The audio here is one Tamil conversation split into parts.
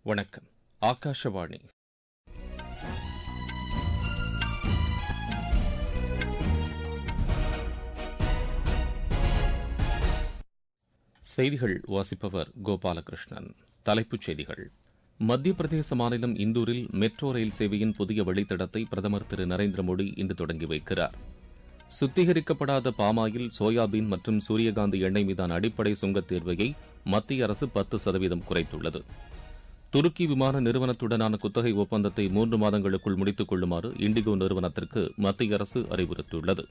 வணக்கம் ஆகாஷவாணி செய்திகள் வாசிப்பவர் கோபாலகிருஷ்ணன் தலைப்புச் செய்திகள் மத்திய பிரதேச மாநிலம் இந்தூரில் மெட்ரோ ரயில் சேவையின் புதிய வழித்தடத்தை பிரதமர் திரு நரேந்திர மோடி இன்று தொடங்கி வைக்கிறார் சுத்திகரிக்கப்படாத பாமாயில் சோயாபீன் மற்றும் சூரியகாந்தி எண்ணெய் மீதான அடிப்படை சுங்கத் தேர்வையை மத்திய அரசு பத்து சதவீதம் குறைத்துள்ளது துருக்கி விமான நிறுவனத்துடனான குத்தகை ஒப்பந்தத்தை மூன்று மாதங்களுக்குள் முடித்துக் கொள்ளுமாறு இண்டிகோ நிறுவனத்திற்கு மத்திய அரசு அறிவுறுத்தியுள்ளது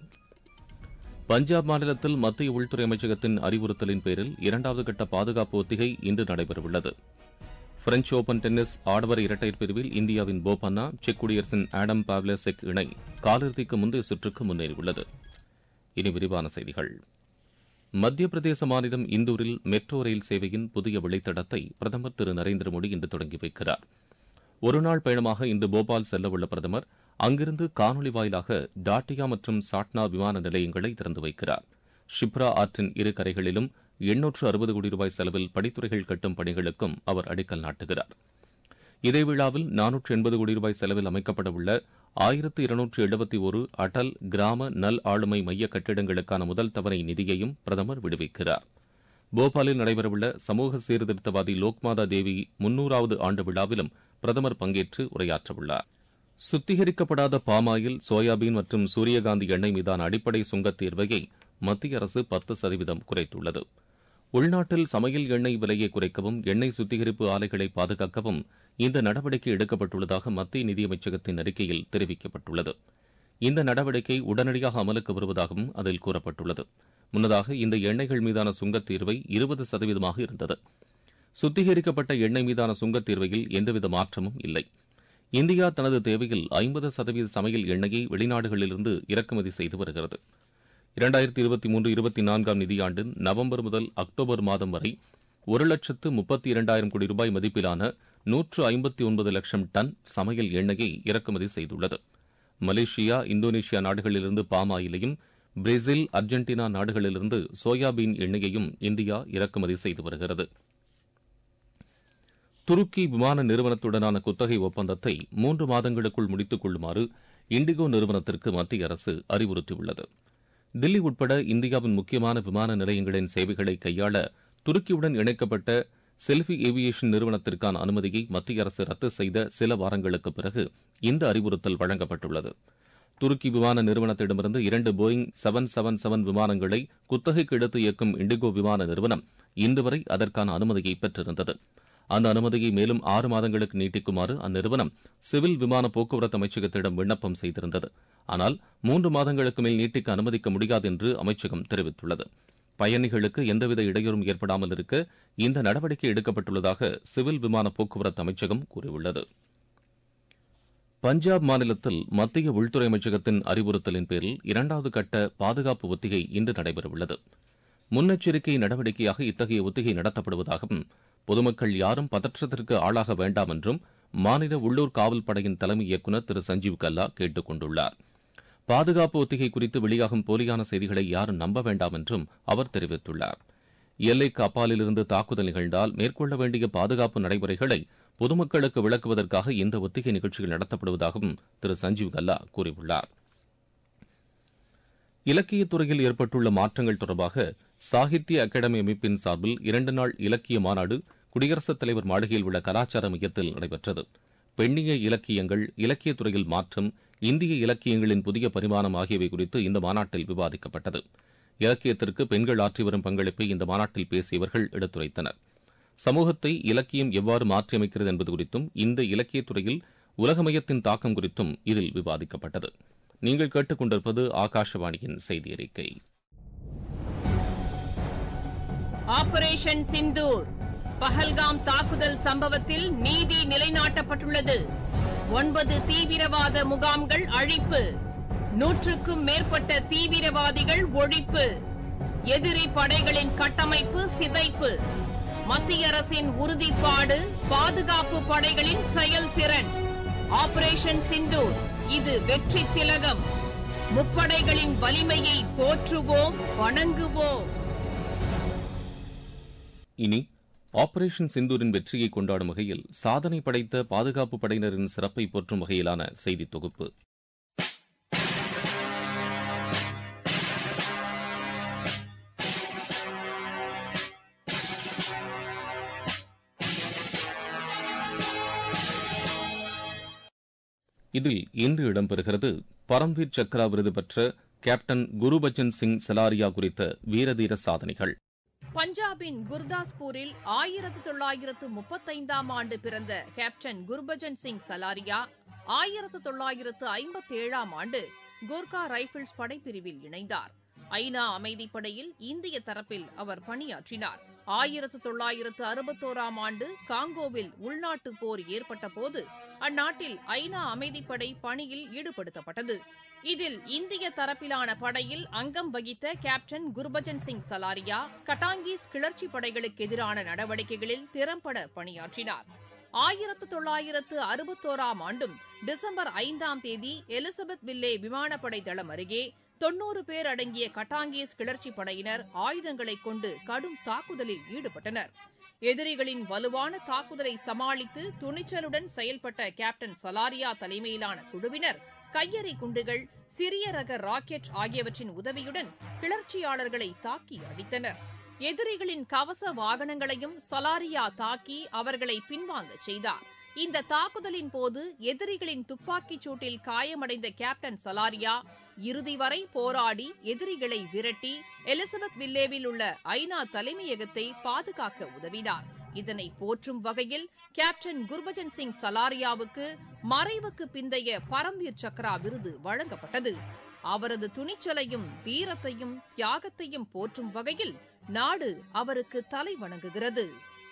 பஞ்சாப் மாநிலத்தில் மத்திய உள்துறை அமைச்சகத்தின் அறிவுறுத்தலின் பேரில் இரண்டாவது கட்ட பாதுகாப்பு ஒத்திகை இன்று நடைபெறவுள்ளது பிரெஞ்ச் ஓபன் டென்னிஸ் ஆடவர் இரட்டையர் பிரிவில் இந்தியாவின் போபண்ணா செக் குடியரசின் ஆடம் பாவ்லேசெக் இணை காலிறுதிக்கு முந்தைய சுற்றுக்கு முன்னேறியுள்ளது இனி விரிவான செய்திகள் மத்திய பிரதேச மாநிலம் இந்தூரில் மெட்ரோ ரயில் சேவையின் புதிய வழித்தடத்தை பிரதமர் திரு நரேந்திர மோடி இன்று தொடங்கி வைக்கிறார் ஒருநாள் பயணமாக இன்று போபால் செல்லவுள்ள பிரதமர் அங்கிருந்து காணொலி வாயிலாக டாட்டியா மற்றும் சாட்னா விமான நிலையங்களை திறந்து வைக்கிறார் ஷிப்ரா ஆற்றின் இரு கரைகளிலும் எண்ணூற்று அறுபது கோடி ரூபாய் செலவில் படித்துறைகள் கட்டும் பணிகளுக்கும் அவர் அடிக்கல் நாட்டுகிறார் இதே விழாவில் நானூற்று எண்பது கோடி ரூபாய் செலவில் அமைக்கப்படவுள்ள ஆயிரத்து இருநூற்று எழுபத்தி ஒரு அடல் கிராம நல் ஆளுமை மைய கட்டிடங்களுக்கான முதல் தவணை நிதியையும் பிரதமர் விடுவிக்கிறார் போபாலில் நடைபெறவுள்ள சமூக சீர்திருத்தவாதி லோக்மாதா தேவி முன்னூறாவது ஆண்டு விழாவிலும் பிரதமர் பங்கேற்று உரையாற்றவுள்ளார் சுத்திகரிக்கப்படாத பாமாயில் சோயாபீன் மற்றும் சூரியகாந்தி எண்ணெய் மீதான அடிப்படை சுங்கத் தீர்வையை மத்திய அரசு பத்து சதவீதம் குறைத்துள்ளது உள்நாட்டில் சமையல் எண்ணெய் விலையை குறைக்கவும் எண்ணெய் சுத்திகரிப்பு ஆலைகளை பாதுகாக்கவும் இந்த நடவடிக்கை எடுக்கப்பட்டுள்ளதாக மத்திய நிதியமைச்சகத்தின் அறிக்கையில் தெரிவிக்கப்பட்டுள்ளது இந்த நடவடிக்கை உடனடியாக அமலுக்கு வருவதாகவும் அதில் கூறப்பட்டுள்ளது முன்னதாக இந்த எண்ணெய்கள் மீதான சுங்கத் தீர்வை இருபது சதவீதமாக இருந்தது சுத்திகரிக்கப்பட்ட எண்ணெய் மீதான சுங்கத் தீர்வையில் எந்தவித மாற்றமும் இல்லை இந்தியா தனது தேவையில் ஐம்பது சதவீத சமையல் எண்ணெயை வெளிநாடுகளிலிருந்து இறக்குமதி செய்து வருகிறது இரண்டாயிரத்தி இருபத்தி மூன்று இருபத்தி நான்காம் நிதியாண்டின் நவம்பர் முதல் அக்டோபர் மாதம் வரை ஒரு லட்சத்து முப்பத்தி இரண்டாயிரம் கோடி ரூபாய் மதிப்பிலான நூற்று ஐம்பத்தி ஒன்பது லட்சம் டன் சமையல் எண்ணெயை இறக்குமதி செய்துள்ளது மலேசியா இந்தோனேஷியா நாடுகளிலிருந்து பாமாயிலையும் பிரேசில் அர்ஜென்டினா நாடுகளிலிருந்து சோயாபீன் எண்ணெயையும் இந்தியா இறக்குமதி செய்து வருகிறது துருக்கி விமான நிறுவனத்துடனான குத்தகை ஒப்பந்தத்தை மூன்று மாதங்களுக்குள் முடித்துக் கொள்ளுமாறு இண்டிகோ நிறுவனத்திற்கு மத்திய அரசு அறிவுறுத்தியுள்ளது தில்லி உட்பட இந்தியாவின் முக்கியமான விமான நிலையங்களின் சேவைகளை கையாள துருக்கியுடன் இணைக்கப்பட்ட செல்ஃபி ஏவியேஷன் நிறுவனத்திற்கான அனுமதியை மத்திய அரசு ரத்து செய்த சில வாரங்களுக்கு பிறகு இந்த அறிவுறுத்தல் வழங்கப்பட்டுள்ளது துருக்கி விமான நிறுவனத்திடமிருந்து இரண்டு போயிங் செவன் செவன் செவன் விமானங்களை குத்தகைக்கு எடுத்து இயக்கும் இண்டிகோ விமான நிறுவனம் இன்று வரை அதற்கான அனுமதியை பெற்றிருந்தது அந்த அனுமதியை மேலும் ஆறு மாதங்களுக்கு நீட்டிக்குமாறு அந்நிறுவனம் சிவில் விமான போக்குவரத்து அமைச்சகத்திடம் விண்ணப்பம் செய்திருந்தது ஆனால் மூன்று மாதங்களுக்கு மேல் நீட்டிக்க அனுமதிக்க முடியாது என்று அமைச்சகம் தெரிவித்துள்ளது பயணிகளுக்கு எந்தவித இடையூறும் ஏற்படாமல் இருக்க இந்த நடவடிக்கை எடுக்கப்பட்டுள்ளதாக சிவில் விமான போக்குவரத்து அமைச்சகம் கூறியுள்ளது பஞ்சாப் மாநிலத்தில் மத்திய உள்துறை அமைச்சகத்தின் அறிவுறுத்தலின் பேரில் இரண்டாவது கட்ட பாதுகாப்பு ஒத்திகை இன்று நடைபெறவுள்ளது முன்னெச்சரிக்கை நடவடிக்கையாக இத்தகைய ஒத்திகை நடத்தப்படுவதாகவும் பொதுமக்கள் யாரும் பதற்றத்திற்கு ஆளாக வேண்டாம் என்றும் மாநில உள்ளூர் காவல் படையின் தலைமை இயக்குநர் திரு சஞ்சீவ் கல்லா கேட்டுக் கொண்டுள்ளார் பாதுகாப்பு ஒத்திகை குறித்து வெளியாகும் போலியான செய்திகளை யாரும் நம்ப வேண்டாம் என்றும் அவர் தெரிவித்துள்ளார் எல்லைக்கு அப்பாலிலிருந்து தாக்குதல் நிகழ்ந்தால் மேற்கொள்ள வேண்டிய பாதுகாப்பு நடைமுறைகளை பொதுமக்களுக்கு விளக்குவதற்காக இந்த ஒத்திகை நிகழ்ச்சிகள் நடத்தப்படுவதாகவும் திரு சஞ்சீவ் கல்லா கூறியுள்ளார் இலக்கியத் துறையில் ஏற்பட்டுள்ள மாற்றங்கள் தொடர்பாக சாகித்ய அகாடமி அமைப்பின் சார்பில் இரண்டு நாள் இலக்கிய மாநாடு குடியரசுத் தலைவர் மாளிகையில் உள்ள கலாச்சார மையத்தில் நடைபெற்றது பெண்ணிய இலக்கியங்கள் இலக்கியத் துறையில் மாற்றம் இந்திய இலக்கியங்களின் புதிய பரிமாணம் ஆகியவை குறித்து இந்த மாநாட்டில் விவாதிக்கப்பட்டது இலக்கியத்திற்கு பெண்கள் ஆற்றி வரும் பங்களிப்பை இந்த மாநாட்டில் பேசியவர்கள் எடுத்துரைத்தனர் சமூகத்தை இலக்கியம் எவ்வாறு மாற்றியமைக்கிறது என்பது குறித்தும் இந்த இலக்கியத் துறையில் உலக மையத்தின் தாக்கம் குறித்தும் இதில் விவாதிக்கப்பட்டது நீங்கள் கேட்டுக்கொண்டிருப்பது ஆகாஷவாணியின் செய்தி அறிக்கை ஆபரேஷன் சிந்தூர் பஹல்காம் தாக்குதல் சம்பவத்தில் நீதி நிலைநாட்டப்பட்டுள்ளது ஒன்பது தீவிரவாத முகாம்கள் அழிப்பு நூற்றுக்கும் மேற்பட்ட தீவிரவாதிகள் ஒழிப்பு எதிரி படைகளின் கட்டமைப்பு சிதைப்பு மத்திய அரசின் உறுதிப்பாடு பாதுகாப்பு படைகளின் செயல்திறன் ஆபரேஷன் சிந்தூர் இது வெற்றி திலகம் முப்படைகளின் வலிமையை போற்றுவோம் வணங்குவோம் இனி ஆபரேஷன் சிந்தூரின் வெற்றியை கொண்டாடும் வகையில் சாதனை படைத்த பாதுகாப்பு படையினரின் சிறப்பை போற்றும் வகையிலான செய்தி தொகுப்பு இதில் இன்று இடம்பெறுகிறது பரம்வீர் சக்ரா விருது பெற்ற கேப்டன் குருபச்சன் சிங் சலாரியா குறித்த வீரதீர சாதனைகள் பஞ்சாபின் குர்தாஸ்பூரில் ஆயிரத்து தொள்ளாயிரத்து முப்பத்தைந்தாம் ஆண்டு பிறந்த கேப்டன் குர்பஜன் சிங் சலாரியா ஆயிரத்து தொள்ளாயிரத்து ஐம்பத்தேழாம் ஆண்டு கோர்கா ரைபிள்ஸ் படைப்பிரிவில் இணைந்தார் ஐநா அமைதிப்படையில் இந்திய தரப்பில் அவர் பணியாற்றினார் ஆயிரத்து தொள்ளாயிரத்து அறுபத்தோராம் ஆண்டு காங்கோவில் உள்நாட்டு போர் ஏற்பட்டபோது அந்நாட்டில் ஐநா அமைதிப்படை பணியில் ஈடுபடுத்தப்பட்டது இதில் இந்திய தரப்பிலான படையில் அங்கம் வகித்த கேப்டன் குர்பஜன் சிங் சலாரியா கட்டாங்கீஸ் கிளர்ச்சி படைகளுக்கு எதிரான நடவடிக்கைகளில் திறம்பட பணியாற்றினார் ஆயிரத்து தொள்ளாயிரத்து அறுபத்தோராம் ஆண்டும் டிசம்பர் ஐந்தாம் தேதி எலிசபெத் வில்லே விமானப்படை தளம் அருகே தொன்னூறு பேர் அடங்கிய கட்டாங்கீஸ் கிளர்ச்சி படையினர் ஆயுதங்களை கொண்டு கடும் தாக்குதலில் ஈடுபட்டனர் எதிரிகளின் வலுவான தாக்குதலை சமாளித்து துணிச்சலுடன் செயல்பட்ட கேப்டன் சலாரியா தலைமையிலான குழுவினர் கையெறி குண்டுகள் சிறிய ரக ராக்கெட் ஆகியவற்றின் உதவியுடன் கிளர்ச்சியாளர்களை தாக்கி அடித்தனர் எதிரிகளின் கவச வாகனங்களையும் சலாரியா தாக்கி அவர்களை பின்வாங்க செய்தார் இந்த தாக்குதலின் போது எதிரிகளின் துப்பாக்கிச் சூட்டில் காயமடைந்த கேப்டன் சலாரியா இறுதி வரை போராடி எதிரிகளை விரட்டி எலிசபெத் வில்லேவில் உள்ள ஐநா தலைமையகத்தை பாதுகாக்க உதவினார் இதனை போற்றும் வகையில் கேப்டன் குர்பஜன் சிங் சலாரியாவுக்கு மறைவுக்கு பிந்தைய பரம்வீர் சக்ரா விருது வழங்கப்பட்டது அவரது துணிச்சலையும் வீரத்தையும் தியாகத்தையும் போற்றும் வகையில் நாடு அவருக்கு தலை வணங்குகிறது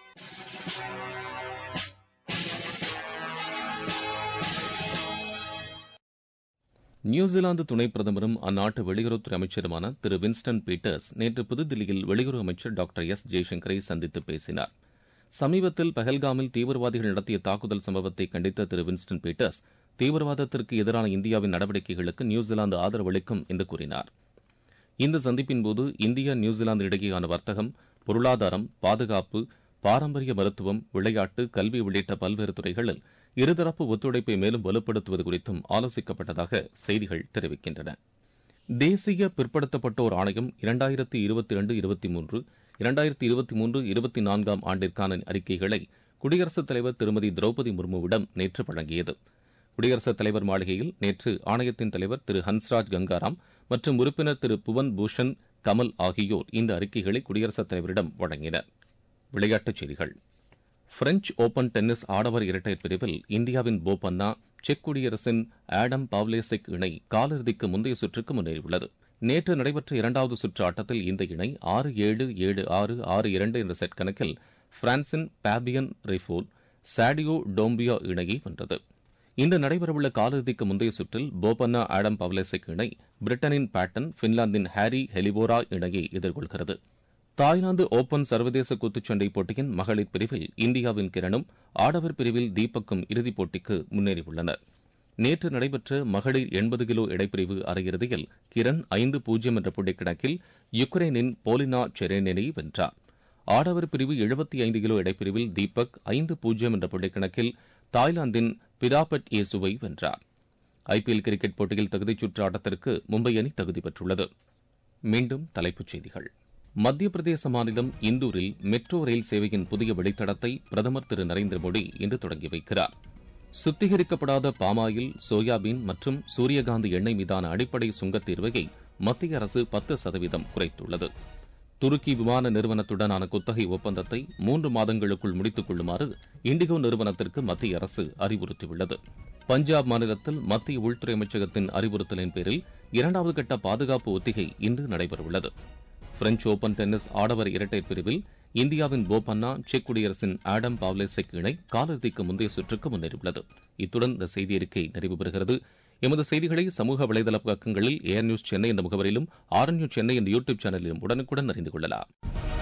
நியூசிலாந்து துணை பிரதமரும் அந்நாட்டு வெளியுறவுத்துறை அமைச்சருமான திரு வின்ஸ்டன் பீட்டர்ஸ் நேற்று புதுதில்லியில் வெளியுறவு அமைச்சர் டாக்டர் எஸ் ஜெய்சங்கரை சந்தித்து பேசினார் சமீபத்தில் பஹல்காமில் தீவிரவாதிகள் நடத்திய தாக்குதல் சம்பவத்தை கண்டித்த திரு வின்ஸ்டன் பீட்டர்ஸ் தீவிரவாதத்திற்கு எதிரான இந்தியாவின் நடவடிக்கைகளுக்கு நியூசிலாந்து ஆதரவளிக்கும் என்று கூறினார் இந்த சந்திப்பின்போது இந்தியா நியூசிலாந்து இடையேயான வர்த்தகம் பொருளாதாரம் பாதுகாப்பு பாரம்பரிய மருத்துவம் விளையாட்டு கல்வி உள்ளிட்ட பல்வேறு துறைகளில் இருதரப்பு ஒத்துழைப்பை மேலும் வலுப்படுத்துவது குறித்தும் ஆலோசிக்கப்பட்டதாக செய்திகள் தெரிவிக்கின்றன தேசிய பிற்படுத்தப்பட்டோர் ஆணையம் இரண்டாயிரத்தி இருபத்தி இரண்டு இருபத்தி மூன்று இரண்டாயிரத்தி இருபத்தி மூன்று இருபத்தி நான்காம் ஆண்டிற்கான அறிக்கைகளை குடியரசுத் தலைவர் திருமதி திரௌபதி முர்முவிடம் நேற்று வழங்கியது குடியரசுத் தலைவர் மாளிகையில் நேற்று ஆணையத்தின் தலைவர் திரு ஹன்ஸ்ராஜ் கங்காராம் மற்றும் உறுப்பினர் திரு புவன் பூஷன் கமல் ஆகியோர் இந்த அறிக்கைகளை குடியரசுத் தலைவரிடம் வழங்கினர் விளையாட்டுச் செய்திகள் பிரெஞ்ச் ஓபன் டென்னிஸ் ஆடவர் இரட்டையர் பிரிவில் இந்தியாவின் போபண்ணா செக் குடியரசின் ஆடம் பாவ்லேசிக் இணை காலிறுதிக்கு முந்தைய சுற்றுக்கு முன்னேறியுள்ளது நேற்று நடைபெற்ற இரண்டாவது சுற்று ஆட்டத்தில் இந்த இணை ஆறு ஏழு ஏழு ஆறு ஆறு இரண்டு என்ற செட் கணக்கில் பிரான்சின் பாபியன் ரிஃபோல் சாடியோ டோம்பியா இணையை வென்றது இன்று நடைபெறவுள்ள காலிறுதிக்கு முந்தைய சுற்றில் போபண்ணா ஆடம் பவ்லேசிக் இணை பிரிட்டனின் பேட்டன் பின்லாந்தின் ஹாரி ஹெலிபோரா இணையை எதிர்கொள்கிறது தாய்லாந்து ஓபன் சர்வதேச குத்துச்சண்டை போட்டியின் மகளிர் பிரிவில் இந்தியாவின் கிரணும் ஆடவர் பிரிவில் தீபக்கும் இறுதிப் போட்டிக்கு முன்னேறியுள்ளனர் நேற்று நடைபெற்ற மகளிர் எண்பது கிலோ இடைப்பிரிவு அரையிறுதியில் கிரண் ஐந்து பூஜ்ஜியம் என்ற புள்ளிக்கணக்கில் யுக்ரைனின் போலினா செரேனனை வென்றார் ஆடவர் பிரிவு எழுபத்தி ஐந்து கிலோ இடைப்பிரிவில் தீபக் ஐந்து பூஜ்ஜியம் என்ற புள்ளிக்கணக்கில் தாய்லாந்தின் பிராபட் ஏசுவை வென்றார் ஐபிஎல் கிரிக்கெட் போட்டியில் தகுதிச் சுற்று ஆட்டத்திற்கு மும்பை அணி தகுதி பெற்றுள்ளது மீண்டும் தலைப்புச் செய்திகள் மத்திய பிரதேச மாநிலம் இந்தூரில் மெட்ரோ ரயில் சேவையின் புதிய வழித்தடத்தை பிரதமர் திரு நரேந்திர மோடி இன்று தொடங்கி வைக்கிறார் சுத்திகரிக்கப்படாத பாமாயில் சோயாபீன் மற்றும் சூரியகாந்தி எண்ணெய் மீதான அடிப்படை சுங்கத் தீர்வையை மத்திய அரசு பத்து சதவீதம் குறைத்துள்ளது துருக்கி விமான நிறுவனத்துடனான குத்தகை ஒப்பந்தத்தை மூன்று மாதங்களுக்குள் முடித்துக் கொள்ளுமாறு இண்டிகோ நிறுவனத்திற்கு மத்திய அரசு அறிவுறுத்தியுள்ளது பஞ்சாப் மாநிலத்தில் மத்திய உள்துறை அமைச்சகத்தின் அறிவுறுத்தலின் பேரில் இரண்டாவது கட்ட பாதுகாப்பு ஒத்திகை இன்று நடைபெறவுள்ளது பிரெஞ்ச் ஓபன் டென்னிஸ் ஆடவர் இரட்டையர் பிரிவில் இந்தியாவின் போபண்ணா செக் குடியரசின் ஆடம் பாவ்லேசெக் இணை காலிறுதிக்கு முந்தைய சுற்றுக்கு முன்னேறியுள்ளது இத்துடன் இந்த செய்தி அறிக்கை நிறைவு பெறுகிறது எமது செய்திகளை சமூக வலைதள பக்கங்களில் ஏர் நியூஸ் சென்னை என்ற முகவரியிலும் ஆர் நியூஸ் சென்னை என்ற யூடியூப் சேனலிலும் உடனுக்குடன் அறிந்து கொள்ளலாம்